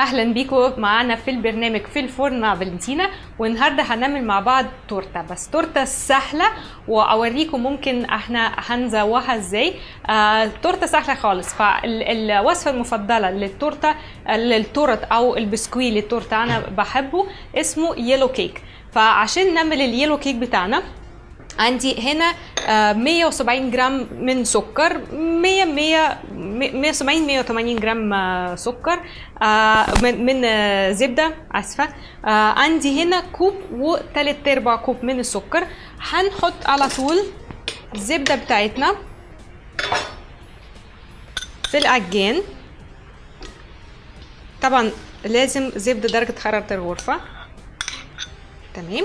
اهلا بيكم معانا في البرنامج في الفرن مع فالنتينا والنهارده هنعمل مع بعض تورته بس تورته سهله واوريكم ممكن احنا هنزوقها ازاي آه تورته سهله خالص فالوصفه المفضله للتورته للتورت او البسكوي للتورته انا بحبه اسمه يلو كيك فعشان نعمل اليلو كيك بتاعنا عندي هنا آه، 170 جرام من سكر 100 100 170 180 جرام آه، سكر آه، من من آه، زبده اسفه آه، عندي هنا كوب وثلاث ارباع كوب من السكر هنحط على طول الزبده بتاعتنا في العجان طبعا لازم زبده درجه حراره الغرفه تمام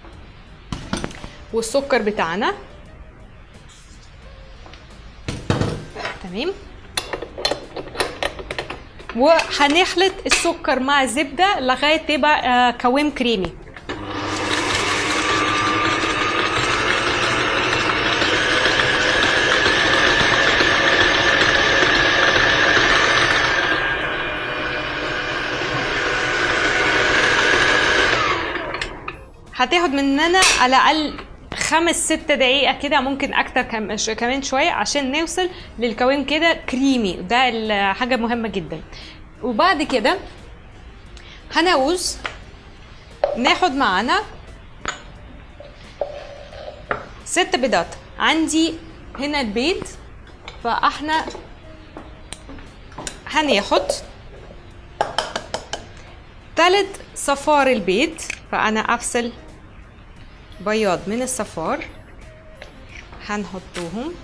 والسكر بتاعنا تمام وهنخلط السكر مع الزبده لغايه تبقى آه، قوام كريمي هتاخد مننا على الاقل خمس ست دقايق كده ممكن اكتر كم- ش- كمان شويه عشان نوصل للقوام كده كريمي ده ال- حاجه مهمه جدا وبعد كده هنعوز ناخد معانا ست بيضات عندي هنا البيض فاحنا هناخد تلت صفار البيض فانا افصل بياض من الصفار هنحطوهم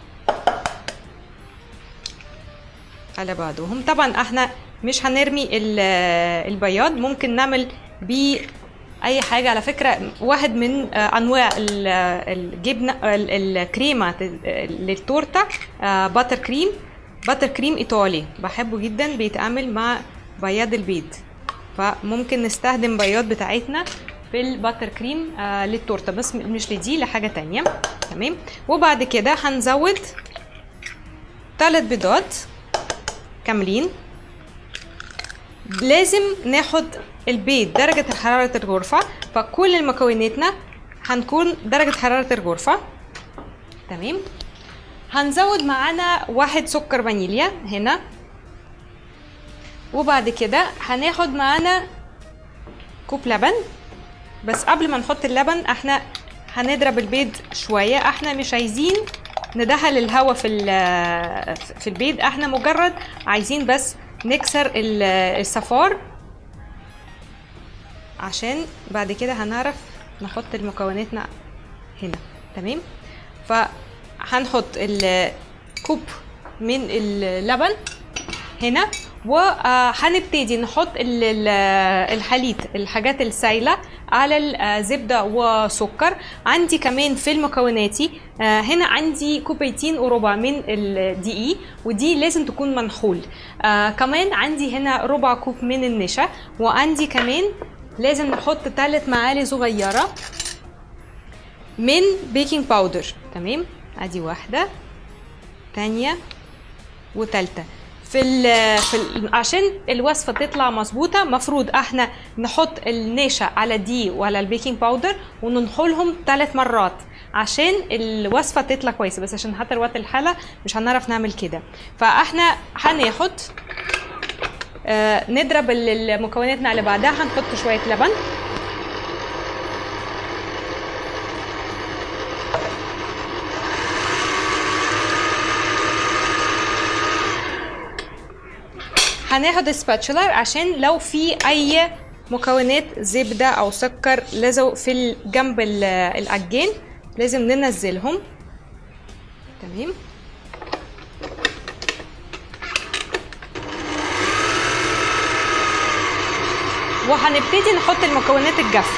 على بعضهم طبعا احنا مش هنرمي ال- البياض ممكن نعمل بيه اي حاجه على فكره واحد من آه، انواع ال- الجبنه ال- الكريمه للتورته آه، باتر كريم باتر كريم ايطالي بحبه جدا بيتعمل مع بياض البيض فممكن نستخدم بياض بتاعتنا في الباتر كريم آه للتورته بس م- مش لدي لحاجه تانية تمام وبعد كده هنزود ثلاث بيضات كاملين لازم ناخد البيض درجة حرارة الغرفة فكل مكوناتنا هنكون درجة حرارة الغرفة تمام هنزود معانا واحد سكر فانيليا هنا وبعد كده هناخد معانا كوب لبن بس قبل ما نحط اللبن احنا هنضرب البيض شوية احنا مش عايزين ندخل الهواء في ال- في البيض احنا مجرد عايزين بس نكسر ال- الصفار عشان بعد كده هنعرف نحط المكوناتنا هنا تمام فهنحط الكوب من اللبن هنا وهنبتدي نحط ال- ال- الحليب الحاجات السايله على الزبده وسكر عندي كمان في المكوناتي آه، هنا عندي كوبايتين وربع من الدقيق ودي لازم تكون منحول آه، كمان عندي هنا ربع كوب من النشا وعندي كمان لازم نحط ثلاث معالق صغيره من بيكنج باودر تمام ادي واحده تانية وتالتة في ال في ال عشان الوصفه تطلع مظبوطه مفروض احنا نحط النشا على دي وعلى البيكنج باودر وننحلهم ثلاث مرات عشان الوصفه تطلع كويسه بس عشان خاطر وقت الحاله مش هنعرف نعمل كده فاحنا هناخد آه نضرب ال- المكوناتنا على بعضها هنحط شويه لبن هناخد سباتشولر عشان لو في اي مكونات زبدة او سكر لزقوا في ال- جنب ال- العجين لازم ننزلهم تمام وهنبتدي نحط المكونات الجافة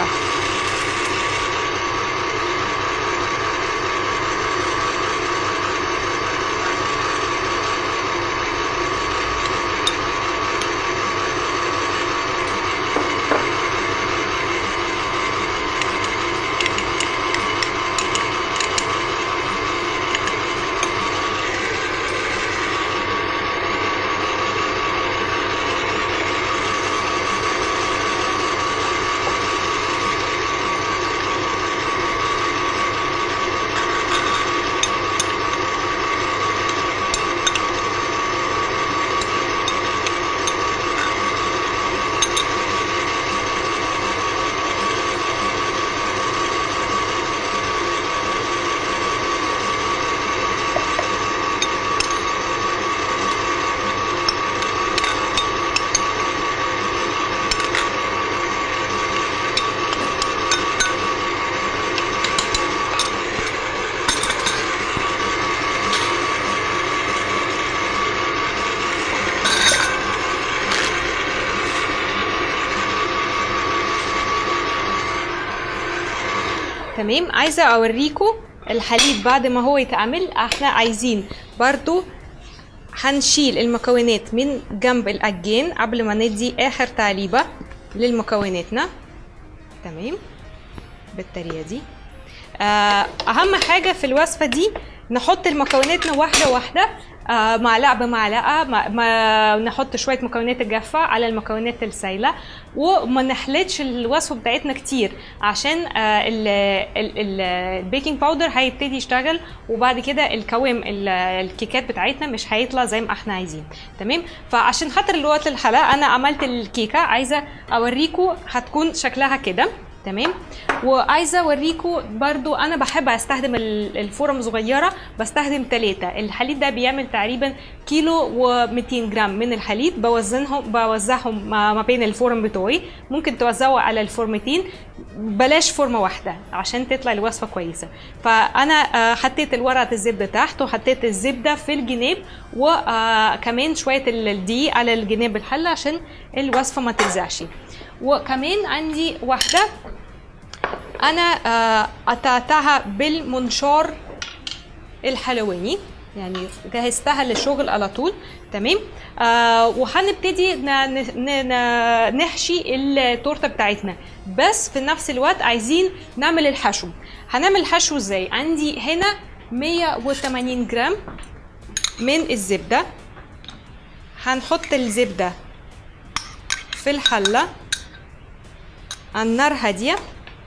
تمام عايزه اوريكم الحليب بعد ما هو يتعمل احنا عايزين برضو هنشيل المكونات من جنب العجين قبل ما ندي اخر تعليبه للمكوناتنا تمام بالطريقه دي آه، اهم حاجه في الوصفه دي نحط المكوناتنا واحده واحده آه، معلقه بمعلقه ما ما نحط شويه مكونات الجافه على المكونات السايله وما نحلتش الوصفه بتاعتنا كتير عشان آه، ال- ال- ال- البيكنج باودر هيبتدي يشتغل وبعد كده القوام ال- الكيكات بتاعتنا مش هيطلع زي ما احنا عايزين تمام فعشان خاطر الوقت الحلقه انا عملت الكيكه عايزه اوريكم هتكون شكلها كده تمام وعايزه اوريكم برضو انا بحب استخدم ال- الفرم صغيره بستخدم ثلاثة الحليب ده بيعمل تقريبا كيلو و200 جرام من الحليب بوزنهم بوزعهم ما ما بين الفرن بتوعي ممكن توزعوا على الفورمتين بلاش فورمه واحده عشان تطلع الوصفه كويسه فانا آه، حطيت الورقه الزبده تحت وحطيت الزبده في الجناب وكمان شويه ال- الدقيق على الجناب الحله عشان الوصفه ما تلزعش وكمان عندي واحده انا آه، قطعتها بالمنشار الحلواني يعني جهزتها للشغل على طول تمام آه وهنبتدي ن- ن- ن- نحشي التورته بتاعتنا بس في نفس الوقت عايزين نعمل الحشو هنعمل الحشو ازاي عندي هنا 180 جرام من الزبده هنحط الزبده في الحله على النار هاديه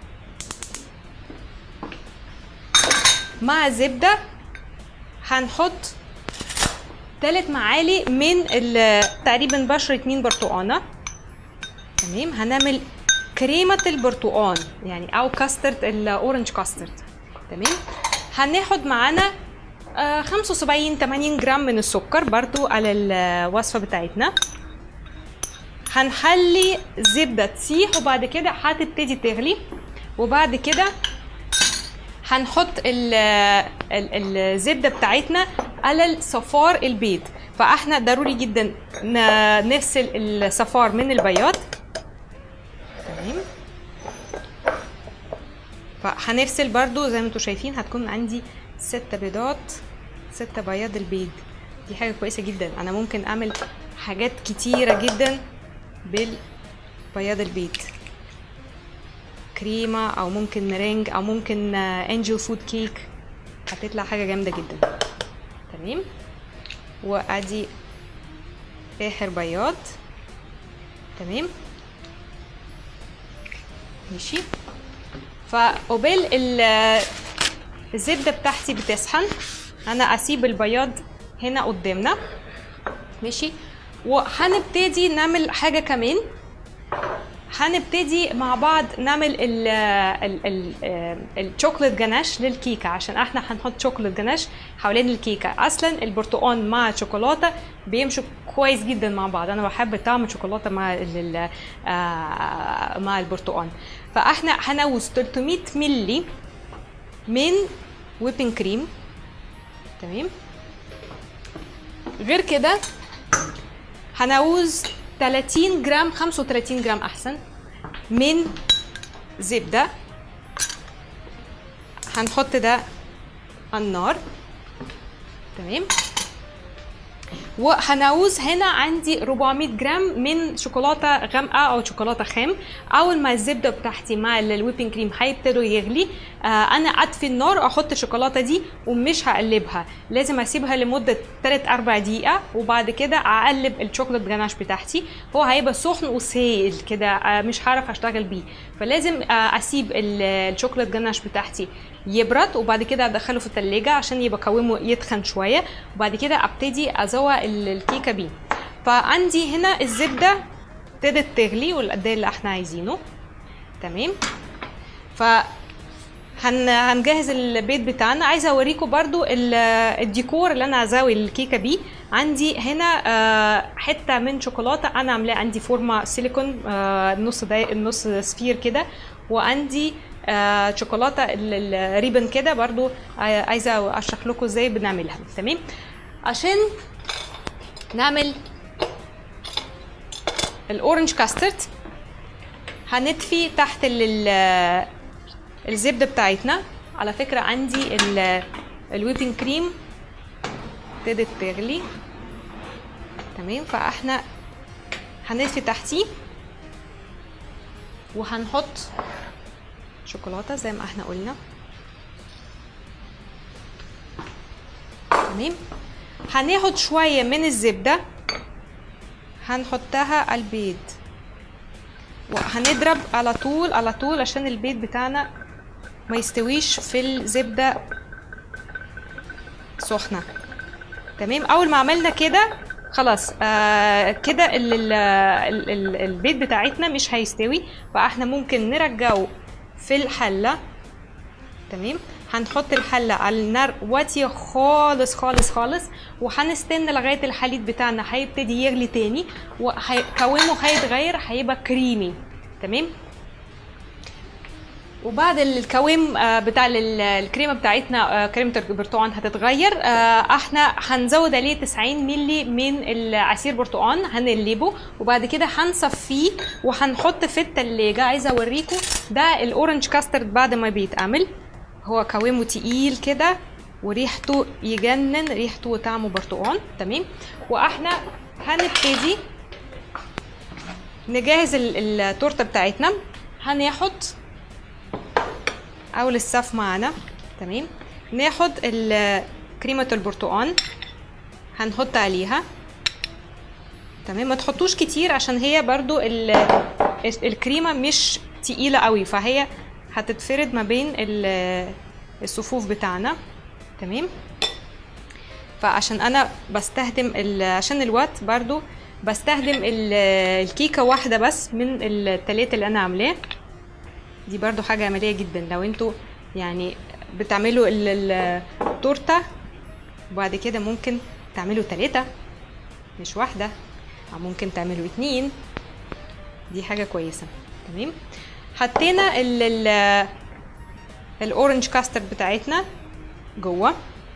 مع زبدة هنحط تلات معالق من ال- تقريبا بشر اتنين برتقانة تمام هنعمل كريمة البرتقان يعني او كاسترد الاورنج كاسترد تمام هناخد معانا آه، 75 80 جرام من السكر برضو على الوصفة بتاعتنا هنخلي الزبدة تسيح وبعد كده هتبتدي تغلي وبعد كده هنحط ال- ال- الزبده بتاعتنا على الصفار البيض فاحنا ضروري جدا ن- نفصل الصفار من البياض تمام فهنفصل برضو زي ما انتم شايفين هتكون عندي ست بيضات ست بياض البيض دي حاجه كويسه جدا انا ممكن اعمل حاجات كتيره جدا بالبياض البيض كريمه او ممكن ميرينج او ممكن انجل فود كيك هتطلع حاجه جامده جدا تمام وادي اخر بياض تمام ماشي فقبل ال- الزبده بتاعتي بتسخن انا اسيب البياض هنا قدامنا ماشي وهنبتدي نعمل حاجه كمان هنبتدي مع بعض نعمل ال ال ال الشوكولات جناش للكيكه عشان احنا هنحط شوكولات جناش حوالين الكيكه اصلا البرتقال مع الشوكولاته بيمشوا كويس جدا مع بعض انا بحب طعم الشوكولاته مع ال آه مع البرتقال فاحنا هنوز 300 ملي من ويبنج كريم تمام غير كده هنعوز 30 جرام 35 جرام احسن من زبده هنحط ده على النار تمام وهنعوز هنا عندي 400 جرام من شوكولاته غامقه او شوكولاته خام اول ما الزبده بتاعتي مع الويبنج كريم هيبتدوا يغلي آه انا اطفي النار احط الشوكولاته دي ومش هقلبها لازم اسيبها لمده 3 4 دقيقه وبعد كده اقلب الشوكولاته جناش بتاعتي هو هيبقى سخن وسائل كده آه مش هعرف اشتغل بيه فلازم آه اسيب ال- الشوكولاته جناش بتاعتي يبرد وبعد كده ادخله في التلاجة عشان يبقى قوامه يتخن شويه وبعد كده ابتدي ازوق ال- الكيكه بيه فعندي هنا الزبده ابتدت تغلي والقد اللي احنا عايزينه تمام ف هن... هنجهز البيض بتاعنا عايزه اوريكم برضو ال- الديكور اللي انا هزاوي الكيكه بيه عندي هنا آه، حته من شوكولاته انا عاملاه عندي فورمه سيليكون آه، نص داي... نص سفير كده وعندي آه، شوكولاته ال- الريبن كده برضو عاي- عايزه اشرح لكم ازاي بنعملها تمام عشان نعمل الاورنج كاسترد هنطفي تحت ال- الزبده بتاعتنا على فكره عندي ال- الويبنج كريم ابتدت تغلي تمام فاحنا هنطفي تحتيه وهنحط شوكولاته زي ما احنا قلنا تمام هناخد شويه من الزبده هنحطها على البيض وهنضرب على طول على طول عشان البيض بتاعنا ما يستويش في الزبده سخنه تمام اول ما عملنا كده خلاص آه كده ال- ال- ال- ال- البيض بتاعتنا مش هيستوي فاحنا ممكن نرجعه في الحله تمام هنحط الحله على النار واطيه خالص خالص خالص وهنستنى لغايه الحليب بتاعنا هيبتدي يغلي تاني وقوامه هيتغير هيبقى كريمي تمام وبعد الكوام آه، بتاع ال- الكريمه بتاعتنا آه، كريمه البرتقال هتتغير آه، احنا هنزود عليه 90 ملي من العصير برتقال هنقلبه وبعد كده هنصفيه وهنحط في التلاجة عايزه اوريكم ده الاورنج كاسترد بعد ما بيتعمل هو قوامه تقيل كده وريحته يجنن ريحته وطعمه برتقال تمام واحنا هنبتدي نجهز ال- التورته بتاعتنا هناخد اول الصف معانا تمام ناخد ال- كريمه البرتقال هنحط عليها تمام ما تحطوش كتير عشان هي برضو ال- الكريمه مش تقيله قوي فهي هتتفرد ما بين ال- الصفوف بتاعنا تمام فعشان انا بستخدم ال- عشان الوقت برضو بستخدم ال- الكيكه واحده بس من التلاتة اللي انا عاملاه دي برضو حاجة عملية جدا لو انتوا يعني بتعملوا ال- ال- التورتة وبعد كده ممكن تعملوا تلاتة مش واحدة أو ممكن تعملوا اتنين دي حاجة كويسة تمام حطينا ال ال الاورنج كاسترد بتاعتنا جوه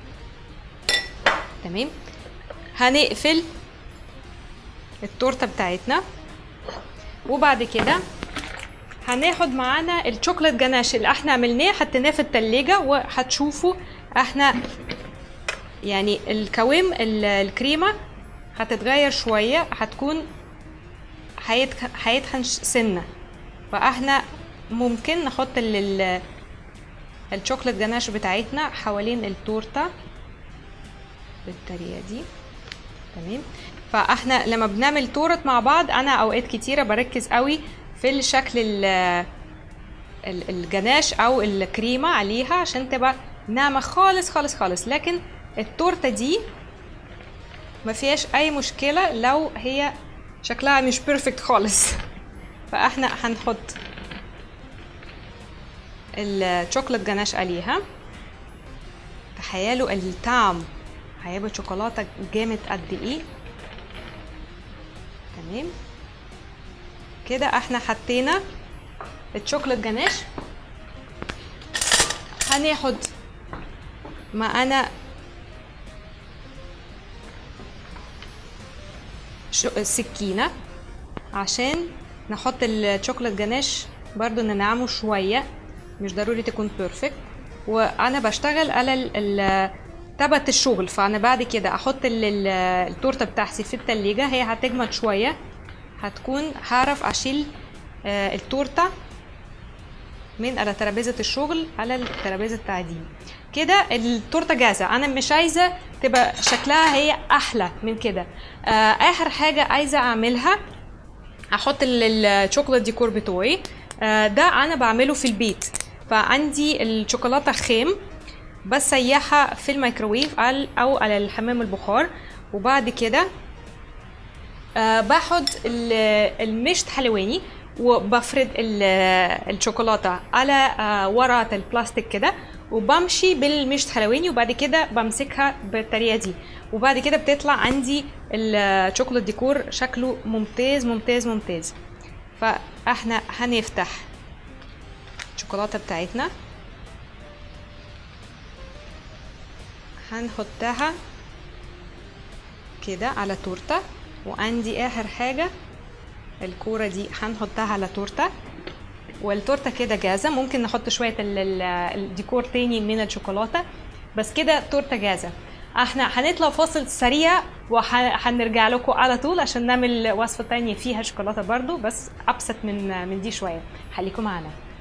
تمام هنقفل التورته بتاعتنا وبعد كده هناخد معانا الشوكولات جناش اللي احنا عملناه حطيناه في التلاجة وهتشوفوا احنا يعني الكوام ال- الكريمة هتتغير شوية هتكون هيتخ- هيتخن ش- سنة فاحنا ممكن نحط ال- ال- الشوكولات جناش بتاعتنا حوالين التورتة بالطريقة دي تمام فاحنا لما بنعمل تورت مع بعض انا اوقات كتيرة بركز قوي في الشكل ال- ال- الجناش او الكريمة عليها عشان تبقى ناعمة خالص خالص خالص لكن التورتة دي ما فيهاش اي مشكلة لو هي شكلها مش بيرفكت خالص فاحنا هنحط الشوكولات جناش عليها تخيلوا الطعم هيبقى شوكولاته جامد قد ايه تمام كده احنا حطينا الشوكولات جناش هناخد معانا شو- سكينة عشان نحط الشوكولات جناش برضو ننعمه شوية مش ضروري تكون بيرفكت وانا بشتغل على ال- ال- تبت الشغل فانا بعد كده احط ال- ال- التورته بتاعتي في التلاجة هي هتجمد شوية هتكون هعرف اشيل آه، التورته من على ترابيزه الشغل على الترابيزه التعدين كده التورته جاهزه انا مش عايزه تبقى شكلها هي احلى من كده آه اخر حاجه عايزه اعملها هحط ال- الشوكولاته ديكور بتوعي آه ده انا بعمله في البيت فعندي الشوكولاته خام بسيحها في الميكروويف على- او على الحمام البخار وبعد كده آه باخد ال- المشط حلواني وبفرد ال- الشوكولاته على آه ورقه البلاستيك كده وبمشي بالمشط حلواني وبعد كده بمسكها بالطريقه دي وبعد كده بتطلع عندي الشوكولات ديكور شكله ممتاز ممتاز ممتاز فاحنا هنفتح الشوكولاته بتاعتنا هنحطها كده على تورته وعندي اخر حاجه الكوره دي هنحطها على تورته والتورته كده جاهزه ممكن نحط شويه ال- ال- الديكور تاني من الشوكولاته بس كده التورته جاهزه احنا هنطلع فاصل سريع وهنرجع لكم على طول عشان نعمل وصفه تانية فيها شوكولاته برضو بس ابسط من من دي شويه خليكم معانا